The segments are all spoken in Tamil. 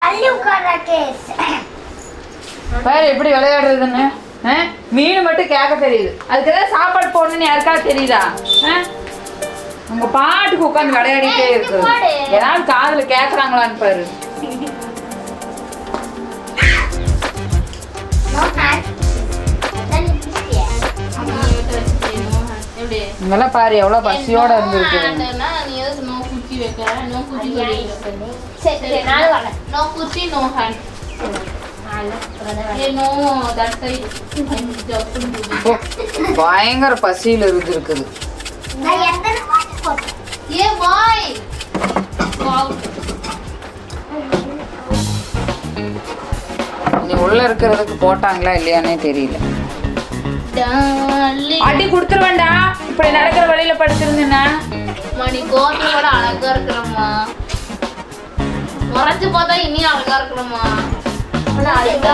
அள்ளி உட்கார்ற கேஸ் பாரு எப்படி விளையாடுறதுன்னு ஆ? மீன் மட்டும் கேட்க தெரியுது அதுக்கு ஏதாவது சாப்பாடு போடணும்னு யாருக்காவது தெரியுதா ஆ? உங்க பாட்டுக்கு உட்காந்து விளையாடிட்டே இருக்கு போடு. ஏதாவது காதுல கேக்குறாங்களான்னு பாரு நோ ஹேண்ட் நான் இப்படியே எப்படி இங்கெல்லாம் பாரு எவ்வளவு பசியோட இருந்திருக்கு ஹேண்டுனா நீ எதுக்கு நோ குச்சி வைக்கிற நோ குச்சி சொல்லிடுற சரி சரி நானும் வரேன் நோ குச்சி நோ ஹேண்ட் ஏ நோ தட் சைடு ஓ, பயங்கர பசியில இருந்திருக்குது நான் எத்தனை வாட்டி போட்டேன் ஏ பாய் நீ உள்ள இருக்கிறதுக்கு போட்டாங்களா இல்லையானே தெரியல அடி கொடுத்துருவேன்டா இப்படி நடக்கிற வழியில படுத்திருந்தேன்னா மணி கோபம் கூட அழகா இருக்கிறம்மா முறைச்சு பார்த்தா இனி அழகா இருக்கிறம்மா அழகா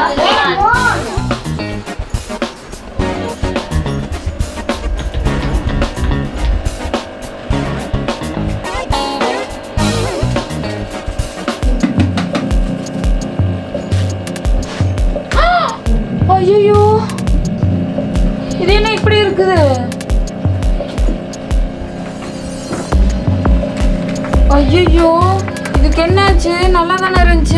ஐயோ இது என்ன இப்படி இருக்குது ஐயோ இதுக்கு என்னாச்சு நல்லா தானே இருந்துச்சு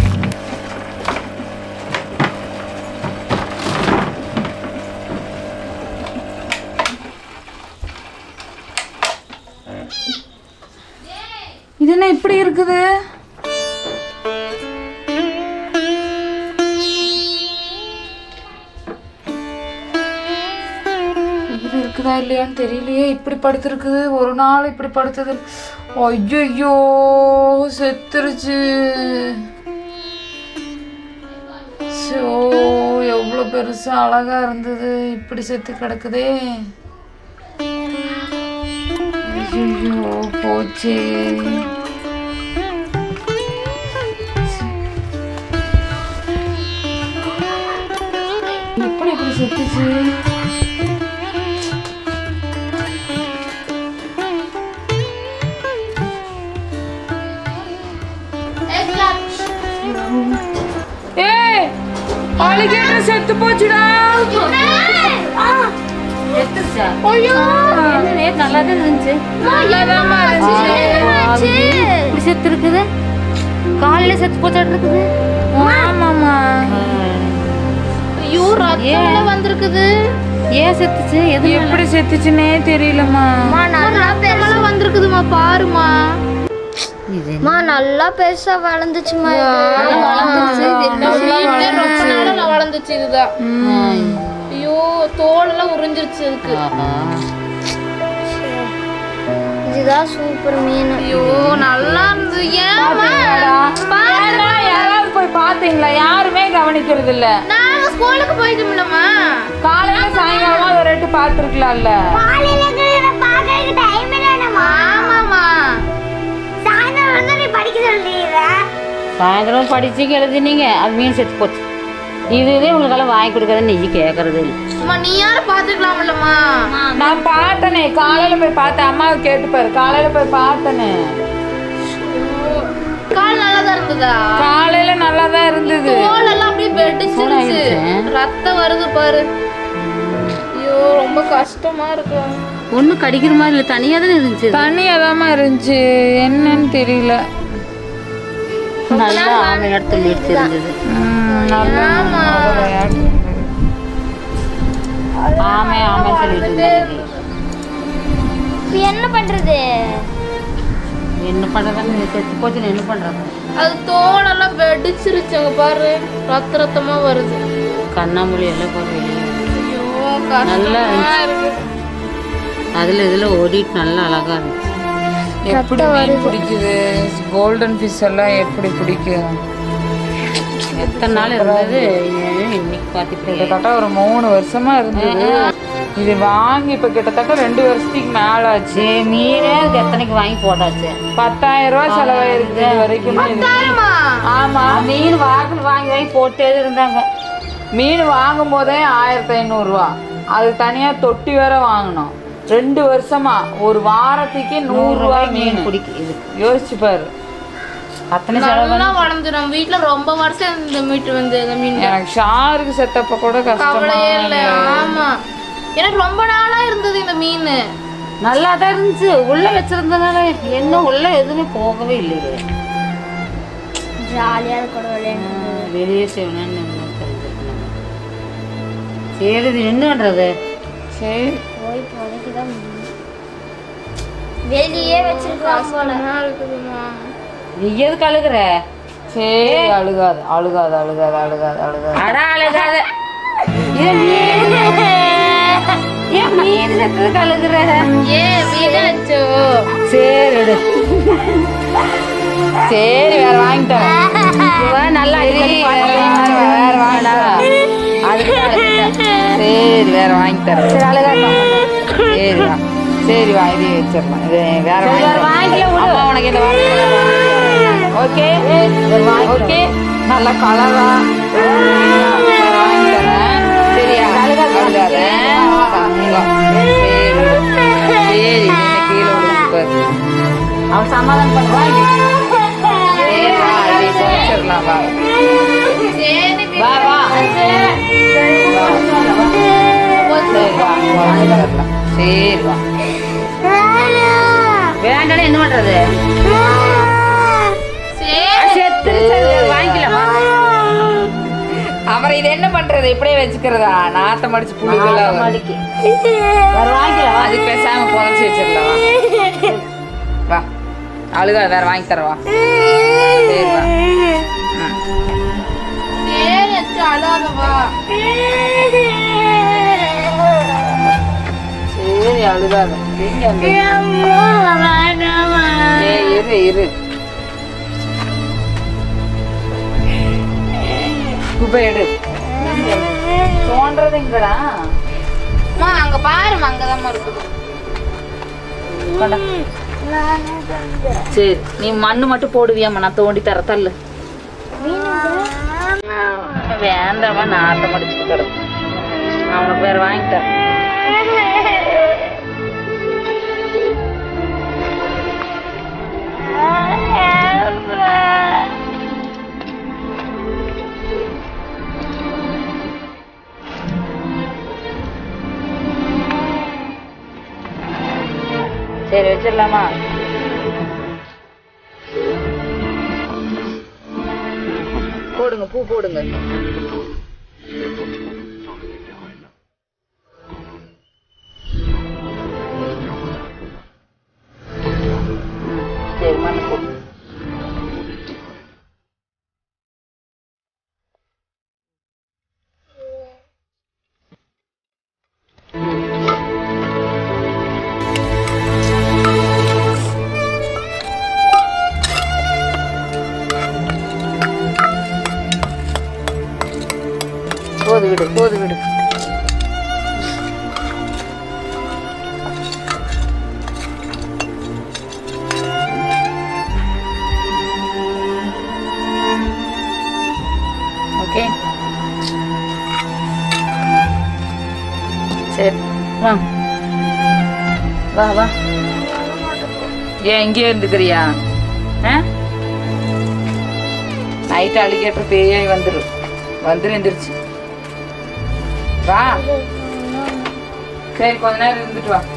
இது என்ன இப்படி இருக்குது இது இருக்குதா இல்லையான்னு தெரியலையே இப்படி படுத்திருக்குது ஒரு நாள் இப்படி படுத்தது ஐயோ செத்துருச்சு ஸோ எவ்வளோ பெருசா அழகா இருந்தது இப்படி செத்து கிடக்குதே ஐயோ போச்சே எப்படி இப்படி செத்துச்சு ஏய் அலிகேட்டர் செத்து போச்சுடா ஐயோ நல்லா தான் இருந்துச்சு நல்லாதாம்மா இருந்துச்சு இப்படி செத்து இருக்குது காலையில செத்து போச்சாட்டு இருக்குது ஆமாம்மா ஐயோ ரத்தம் வந்திருக்குது ஏன் செத்துச்சு எது எப்படி செத்துச்சுன்னே தெரியலம்மா ரத்தம் வந்திருக்குதுமா பாருமா மா நல்லா பெருசா வளர்ந்துச்சுமா வீட்டுல ரொம்ப நாளா வளர்ந்துச்சு இதுதான் ஐயோ தோல் எல்லாம் உறிஞ்சிருச்சு அதுக்கு இதுதான் சூப்பர் மீன் ஐயோ நல்லா இருந்தது ஏமா ஏன்னா, யாராவது போய் பாத்தீங்களா யாருமே கவனிக்கிறது இல்ல நாங்க ஸ்கூலுக்கு போயிட்டோம்லம்மா காலையில சாயங்காலமா ஒரு ரெட்டு பாத்துருக்கலாம்ல காலையில இருந்து பாக்கிறதுக்கு டைம் இல்லைனம்மா ஆமாமா சாயந்தரம் வந்து நீ படிக்க சொல்றீங்க சாயந்தரம் படிச்சு எழுதினீங்க அது மீன் செத்து போச்சு இதுவே உங்களுக்கெல்லாம் வாங்கி கொடுக்கறதுன்னு நீ கேட்கறது இல்லை அம்மா நீ யாரும் பாத்துக்கலாம்லம்மா நான் பார்த்தனே காலையில போய் பார்த்தேன் அம்மாவை கேட்டு பாரு காலையில போய் பார்த்தனே கால் நல்லா தான் இருந்ததா காலையில நல்லா தான் இருந்தது தோல் எல்லாம் அப்படியே வெடிச்சிருச்சு ரத்தம் வருது பாரு ஐயோ ரொம்ப கஷ்டமா இருக்கு ஒன்றும் கடிக்கிற மாதிரி இல்லை தனியாக தானே இருந்துச்சு தண்ணியாதாம்மா இருந்துச்சு என்னன்னு தெரியல நல்லா ஆமை இடத்துல நீட்டு இருந்தது ம், நல்லா விளையாட்டு. ஆமை ஆமை சொல்லிட்டு இருந்தது இப்போ என்ன பண்றது என்ன பண்ணுறதுன்னு செத்து போச்சுன்னு என்ன பண்ணுறது அது தோலெல்லாம் வெடிச்சிருச்சு அங்க பாரு ரத்த ரத்தமா வருது கண்ணாமூலி எல்லாம் போய் வெளியே ஐயோ நல்லா கஷ்டமா இருக்கு அதில் இதில் ஓடிட்டு நல்லா அழகா இருந்துச்சு எப்படி மீன் பிடிக்குது கோல்டன் ஃபிஷ் எல்லாம் எப்படி பிடிக்கும் எத்தனை நாள் இருந்தது இது இன்னைக்கு பார்த்துட்டு கிட்டத்தட்ட ஒரு மூணு வருஷமா இருந்தது இது வாங்கி இப்ப கிட்டத்தட்ட ரெண்டு வருஷத்துக்கு மேல ஆச்சு மீனே அதுக்கு எத்தனைக்கு வாங்கி போட்டாச்சு பத்தாயிரம் ரூபாய் செலவாயிருக்கு இது வரைக்கும் ஆமா. ஆமா மீன் வாக்கில் வாங்கி வாங்கி போட்டே இருந்தாங்க மீன் வாங்கும் போதே ஆயிரத்தி ஐநூறுரூவா அது தனியா தொட்டி வேற வாங்கணும் ரெண்டு வருஷமா ஒரு வாரத்துக்கு நூறு ரூபாய் மீன் பிடிக்கும் இது யோசிச்சு பாரு அத்தனை செலவு நல்லா வளர்ந்து நம்ம வீட்டுல ரொம்ப வருஷம் இந்த மீட் வந்து இந்த மீன் எனக்கு ஷாருக்கு செத்தப்ப கூட கஷ்டமா கவலையே இல்லை ஆமா எனக்கு ரொம்ப நாளா இருந்தது இந்த மீன் நல்லா தான் இருந்துச்சு உள்ள வச்சிருந்தனால என்ன உள்ள எதுவுமே போகவே இல்லையே ஜாலியாக இருக்கணும் விளையாண்டு ஆ, வெளியே செய்யணும்னு தெரிஞ்சுக்கணும் சரி இது என்ன பண்றது சரி போய் போதைக்கு தான் வெளியே வச்சிருக்கோம் போல கஷ்டமா இருக்குதுமா நீ எதுக்கு அழுகுற சரி அழுகாது அழுகாது அழுகாது அழுகாது அழுகாது அட அழுகாத ஏன் மீன் ஏன் மீன் செத்ததுக்கு அழுகுற ஏ மீனாச்சோ சரி விடு சரி வேற வாங்கி தரேன் இவன் நல்லா அடிக்கடி வேற வேற வாங்கி தரேன் அதுக்கு தான் அழுதுட்டேன். சரி வேற வாங்கி தரேன் சரி அழுகாத சரி வா சரி வா இதையே வச்சிடலாம் இது வேற வாங்கி வேற தரேன். வாங்கிக்கல விடு. அம்மா உனக்கு இந்த ஓகே ஓகே நல்ல கலரா வாங்கி தரேன் சரியா அழுகாத தங்கம். சரி சரி என்ன கீழே விழுந்து அவன் சமாதானம் பண்ணுவாங்க சரி வா இதை குறைச்சிடலாம் வா வா வா சரி வா வாங்கி தரலாம் சரி வா வேண்டாம் என்ன பண்றது செத்து வாங்கிக்கலாமா அப்புறம் இது என்ன பண்றது இப்படியே வச்சுக்கிறதா நாத்தம் அடிச்சு புழுகலாம் வரும். மடிக்கு வேற வாங்கிக்கலாம் அதுக்கு பேசாம புதைச்சி வச்சிடலாம் வா வா அழுகாத வேற வாங்கி தரவா சரி வா ம். சரி அச்சு அழாதவா சரி அழுகாத எங்க அந்த ஏய், இரு இரு குப்பை எடு தோன்றது எங்கடா அம்மா அங்க பாருமா அங்கதாம்மா இருக்குது கொண்டா. சரி நீ மண்ணு மட்டும் போடுவியாம்மா நான் தோண்டி தர தள்ளு வேண்டாமா நாத்தம் அடிச்சுட்டு கிடக்கு அவனுக்கு வேற வாங்கி தரேன் சரி வச்சிடலாமா போடுங்க பூ போடுங்க ம், சரி மண்ணு போ போது விடு போது விடு ஓகே சரி வா வா வா ஏன் இங்கேயே இருந்துக்கிறியா ஆ நைட்டு அழுகேற்ற பேயாய் வந்துரு வந்துரு எந்திரிச்சு வா சரி கொஞ்ச நேரம் இருந்துட்டு வா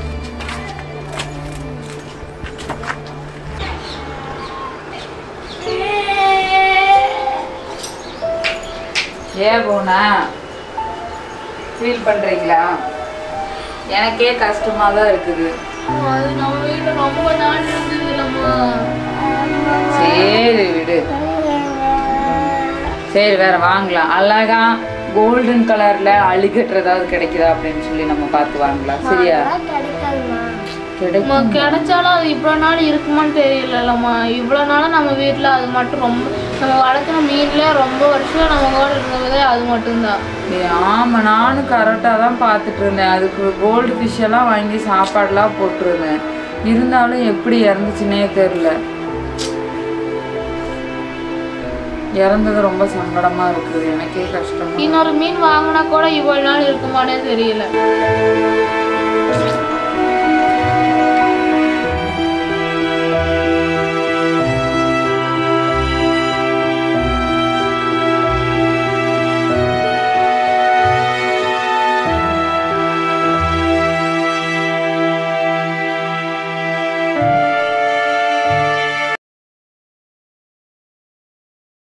ஏன் போனா ஃபீல் பண்றீங்களா எனக்கே கஷ்டமா தான் இருக்குது அது நம்ம வீட்டுல ரொம்ப நாள் இருந்தது இல்லம்மா சரி விடு சரி வேற வாங்கலாம் அழகா கோல்டன் கலர்ல அழுகற்ற ஏதாவது கிடைக்குதா அப்படின்னு சொல்லி நம்ம பார்த்து வாங்கலாம் சரியா அம்மா, கிடைக்கும் கிடைச்சாலும் அது இவ்வளோ நாள் இருக்குமான்னு தெரியலல்லம்மா இவ்வளோ நாளும் நம்ம வீட்டில் அது மட்டும் ரொம்ப நம்ம வளர்க்குற மீன்ல ரொம்ப வருஷம் நம்ம கூட இருந்ததே அது மட்டும்தான் ஏய், ஆமா நானும் கரெக்டாக தான் பார்த்துட்டு இருந்தேன் அதுக்கு கோல்டு ஃபிஷ் எல்லாம் வாங்கி சாப்பாடுலாம் போட்டிருந்தேன் இருந்தாலும் எப்படி இறந்துச்சுன்னே தெரில இறந்தது ரொம்ப சங்கடமா இருக்குது எனக்கே கஷ்டமா இன்னொரு மீன் வாங்கினா கூட இவ்வளோ நாள் இருக்குமானே தெரியல